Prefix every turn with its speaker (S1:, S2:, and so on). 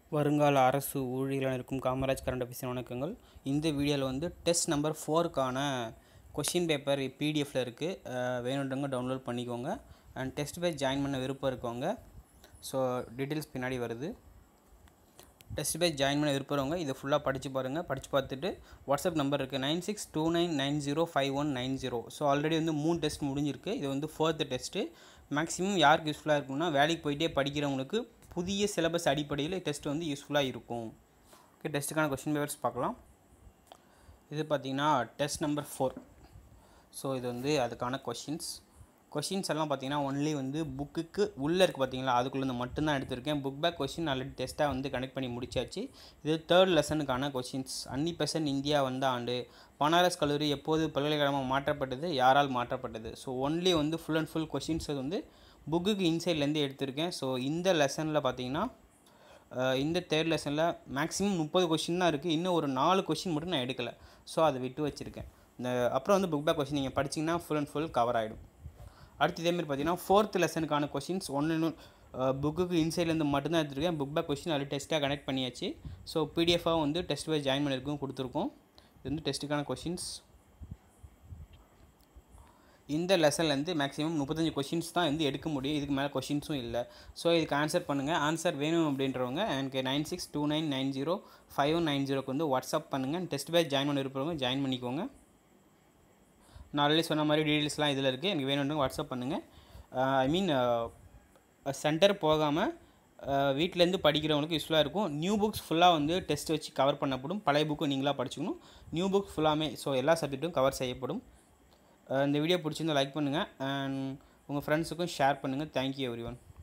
S1: வருங்கால அரசு ஊழியர்களாக இருக்கும் காமராஜ் கரண்ட் ஆஃபீஸின் வணக்கங்கள் இந்த வீடியோவில் வந்து டெஸ்ட் நம்பர் ஃபோருக்கான கொஷின் பேப்பர் பிடிஎஃப்பில் இருக்குது வேணுன்றவங்க டவுன்லோட் பண்ணிக்கோங்க அண்ட் டெஸ்ட் பேஜ் ஜாயின் பண்ண விருப்பம் இருக்கவங்க ஸோ டீட்டெயில்ஸ் பின்னாடி வருது டெஸ்ட் பேஜ் ஜாயின் பண்ண விருப்பவங்க இதை ஃபுல்லாக படித்து பாருங்கள் படித்து பார்த்துட்டு வாட்ஸ்அப் நம்பர் இருக்குது nine six two nine nine zero five one nine zero so already வந்து மூணு டெஸ்ட் முடிஞ்சிருக்கு இது வந்து ஃபோர்த்து டெஸ்ட்டு மேக்ஸிமம் யாருக்கு யூஸ்ஃபுல்லாக இருக்கும்னா வேலைக்கு போயிட்டே படிக்கிறவங்களுக்கு புதிய சிலபஸ் அடிப்படையில் டெஸ்ட் வந்து யூஸ்ஃபுல்லாக இருக்கும் ஓகே டெஸ்ட்டுக்கான கொஸ்டின் பேப்பர்ஸ் பார்க்கலாம் இது பார்த்தீங்கன்னா டெஸ்ட் நம்பர் ஃபோர் ஸோ இது வந்து அதுக்கான கொஷின்ஸ் கொஷின்ஸ் எல்லாம் பார்த்தீங்கன்னா ஒன்லி வந்து புக்குக்கு உள்ளே இருக்குது பார்த்தீங்களா அதுக்குள்ளே மட்டும்தான் எடுத்திருக்கேன் புக் பேக் கொஷின் ஆல்ரெடி டெஸ்ட்டாக வந்து கனெக்ட் பண்ணி முடிச்சாச்சு இது தேர்ட் லெசனுக்கான கொஷின்ஸ் அன்னி பெர்சன்ட் இந்தியா வந்த ஆண்டு பனாரஸ் கல்லூரி எப்போது பல்கலைக்கழகமாக மாற்றப்பட்டது யாரால் மாற்றப்பட்டது ஸோ ஒன்லி வந்து ஃபுல் அண்ட் ஃபுல் கொஷின்ஸ் வந்து புக்குக்கு இன்சைட்லேருந்து எடுத்திருக்கேன் ஸோ இந்த லெசனில் பார்த்தீங்கன்னா அஹ் இந்த தேர்ட் லெசனில் மேக்ஸிமம் முப்பது கொஷின் தான் இருக்குது இன்னும் ஒரு நாலு கொஷின் மட்டும் நான் எடுக்கலை ஸோ அதை விட்டு வச்சுருக்கேன் இந்த அப்புறம் வந்து புக் பேக் கொஷின் நீங்கள் படிச்சிங்கன்னா ஃபுல் அண்ட் ஃபுல் கவர் ஆகிடும் அடுத்து இதேமாரி பார்த்தீங்கன்னா ஃபோர்த் லெசனுக்கான கொஷின்ஸ் ஒன்று புக்குக்கு இன்சைட்லேருந்து மட்டும்தான் எடுத்துருக்கேன் புக் பேக் கொஷின் அதில் டெஸ்ட்டாக கனெக்ட் பண்ணியாச்சு ஸோ பிடிஎஃபாக வந்து டெஸ்ட் வைஸ் ஜாயின் பண்ணியிருக்கோம் கொடுத்துருக்கோம் இது வந்து டெஸ்ட்டுக்கான கொஷின்ஸ் இந்த லெசன்லேருந்து மேக்ஸிமம் முப்பத்தஞ்சு கொஷின்ஸ் தான் வந்து எடுக்க முடியும் இதுக்கு மேலே கொஷின்ஸும் இல்லை ஸோ இதுக்கு ஆன்சர் பண்ணுங்கள் ஆன்சர் வேணும் அப்படின்றவங்க எனக்கு nine six two nine nine zero five one nine ஜீரோக்கு வந்து வாட்ஸ்அப் பண்ணுங்கள் டெஸ்ட் பேட்ச் ஜாயின் பண்ணி இருப்பவங்க ஜாயின் பண்ணிக்கோங்க நான் ஆல்ரெடி சொன்ன மாதிரி டீட்டெயில்ஸ்லாம் இதில் இருக்குது எனக்கு வேணுன்றவங்க வாட்ஸ்அப் பண்ணுங்கள் ஐ மீன் சென்டர் போகாமல் வீட்டிலேருந்து படிக்கிறவங்களுக்கு யூஸ்ஃபுல்லாக இருக்கும் நியூ புக்ஸ் ஃபுல்லாக வந்து டெஸ்ட் வச்சு கவர் பண்ணப்படும் பழைய புக்கு நீங்களாக படிச்சுக்கணும் நியூ புக் ஃபுல்லாமே ஸோ எல்லா சப்ஜெக்ட்டும் கவர் செய்யப்படும் இந்த வீடியோ பிடிச்சிருந்தா லைக் பண்ணுங்கள் அண்ட் உங்கள் ஃப்ரெண்ட்ஸுக்கும் ஷேர் பண்ணுங்கள் தேங்க்யூ எவ்ரி ஒன்